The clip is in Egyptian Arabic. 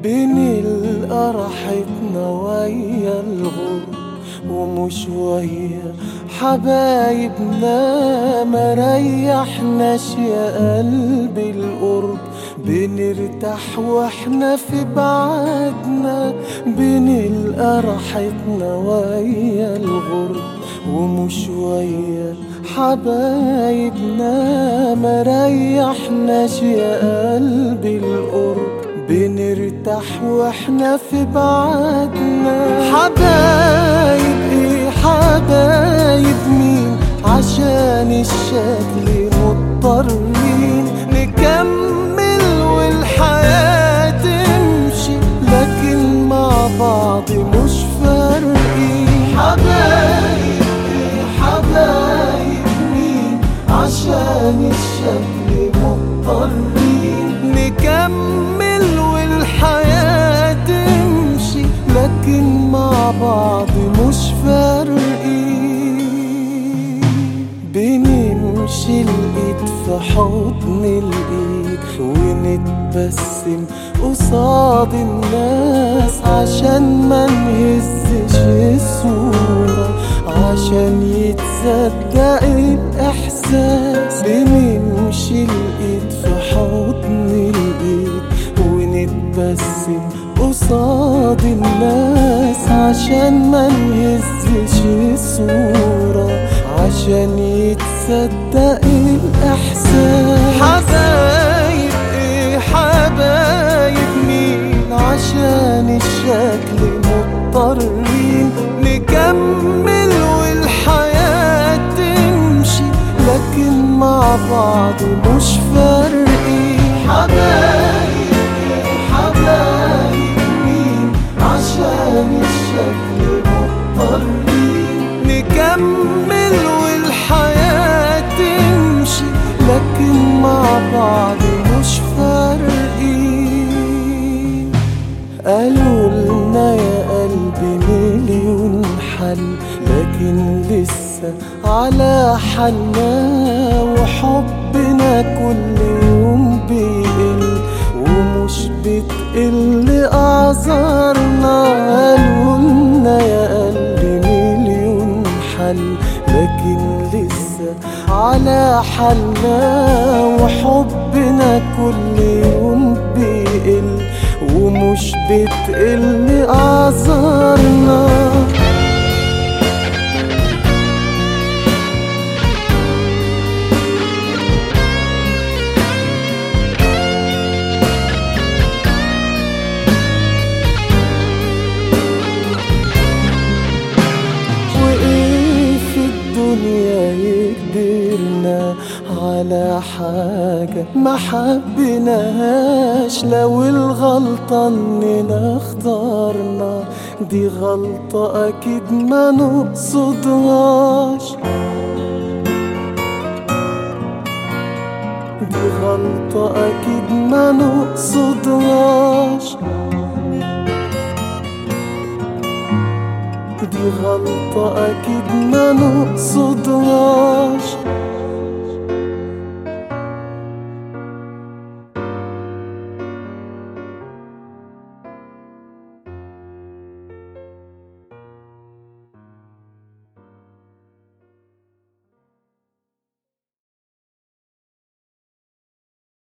بنلقى راحتنا ويا الغرب ومش ويا حبايبنا ما ريحناش يا قلبي القرب بنرتاح واحنا في بعدنا بنلقى راحتنا ويا الغرب ومش ويا حبايبنا ما ريحناش يا قلبي القرب بنرتاح واحنا في بعدنا حبايب ايه حبايب مين عشان الشكل مضطرين نكمل والحياة تمشي لكن مع بعض مش فارقين حبايب ايه حبايب مين عشان الشكل مضطرين نكمل والحياة تمشي لكن مع بعض مش فارقين بنمشي الايد في حضن الايد ونتبسم قصاد الناس عشان ما نهزش الصورة عشان يتصدق الإحساس بنمشي الإيد في حضن الإيد ونتبسم قصاد الناس عشان ما نهزش الصورة عشان يتصدق الإحساس حبايب إيه حبايب مين عشان الشكل مضطرين نكمل والحياة تمشي لكن مع بعض مش فارقين حبايب إيه حبايب مين عشان الشكل مضطرين نكمل والحياة تمشي لكن مع بعض مش فارقين قالوا لنا يا قلبي مليون حل لكن لسه على حالنا وحبنا كل يوم بيقل ومش بتقل أعذارنا قالوا لنا يا قلبي مليون حل لكن لسه على حالنا وحبنا كل يوم بيقل ومش بتقل أعذارنا وإيه في الدنيا يقدرنا على حاجة ما حبناهاش لو الغلطة اننا اخترنا دي غلطة اكيد ما نقصدهاش دي غلطة اكيد ما نقصدهاش دي غلطة أكيد ما نقصدهاش